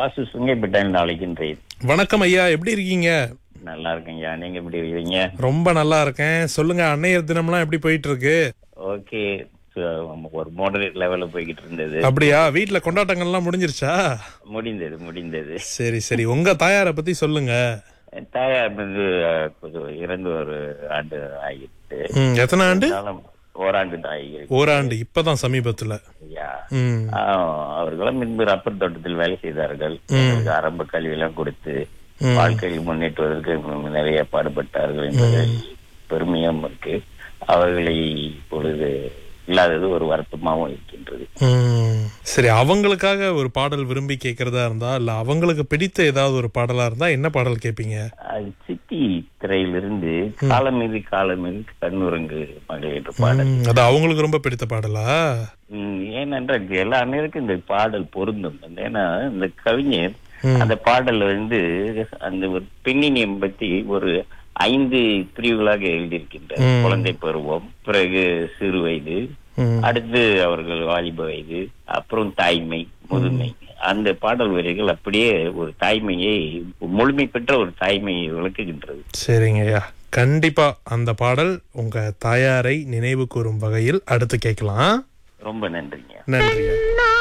வாசு சுங்கைப்பட்டான் அழைக்கின்றேன் வணக்கம் ஐயா எப்படி இருக்கீங்க நல்லா இருக்கேன்யா நீங்க எப்படி இருக்கீங்க ரொம்ப நல்லா இருக்கேன் சொல்லுங்க அன்னையர் தினம்லாம் எப்படி போயிட்டு இருக்கு ஓகே ஒரு மாடரேட் லெவல்ல போய்கிட்டு இருந்தது அப்படியா வீட்ல கொண்டாட்டங்கள்லாம் முடிஞ்சிருச்சா முடிந்தது முடிந்தது சரி சரி உங்க தாயாரை பத்தி சொல்லுங்க என் தாயார் வந்து அஹ், கொஞ்சம் இறந்து ஒரு ஆண்டு ஆகிட்டு ம், எத்தனை ஆண்டு இருந்தாலும் ஓராண்டு தான் ஆகியிருக்கு ஓராண்டு இப்பதான் சமீபத்துல ஐயா ம் ஆஹ், அவர்களும் முன்பு ரப்பர் தோட்டத்தில் வேலை செய்தார்கள் எங்களுக்கு ஆரம்ப கல்வி எல்லாம் கொடுத்து வாழ்க்கையில் முன்னேற்றுவதற்கு நிறைய பாடுபட்டார்கள் என்பது பெருமையும் இருக்கு அவர்களை இப்பொழுது இல்லாதது ஒரு வருத்தமாகவும் இருக்கின்றது ம். சரி அவங்களுக்காக ஒரு பாடல் விரும்பி கேட்கறதா இருந்தா இல்ல அவங்களுக்கு பிடித்த ஏதாவது ஒரு பாடலா இருந்தா என்ன பாடல் கேட்பீங்க அது சித்தி திரையிலிருந்து காலம் மீது காலம் மீது கண்ணுரங்கு மகள் என்ற பாடல் ம், அது அவங்களுக்கு ரொம்ப பிடித்த பாடலா உம், ஏனென்றால் இது எல்லா அனைவருக்கும் இந்த பாடல் பொருந்தும் ஏன்னா இந்த கவிஞர் அந்த பாடல்ல வந்து அந்த ஒரு பெண்ணினியம் பத்தி ஒரு ஐந்து பிரிவுகளாக எழுதியிருக்கின்றார் குழந்தை பருவம் பிறகு சிறு வயது ம். அடுத்து அவர்கள் வாலிப வயது அப்புறம் தாய்மை முதுமை அந்த பாடல் வரிகள் அப்படியே ஒரு தாய்மையை முழுமை பெற்ற ஒரு தாய்மையை விளக்குகின்றது சரிங்க ஐயா கண்டிப்பா அந்த பாடல் உங்க தாயாரை நினைவு கூறும் வகையில் அடுத்து கேட்கலாம் ரொம்ப நன்றிங்க நன்றி ஐயா.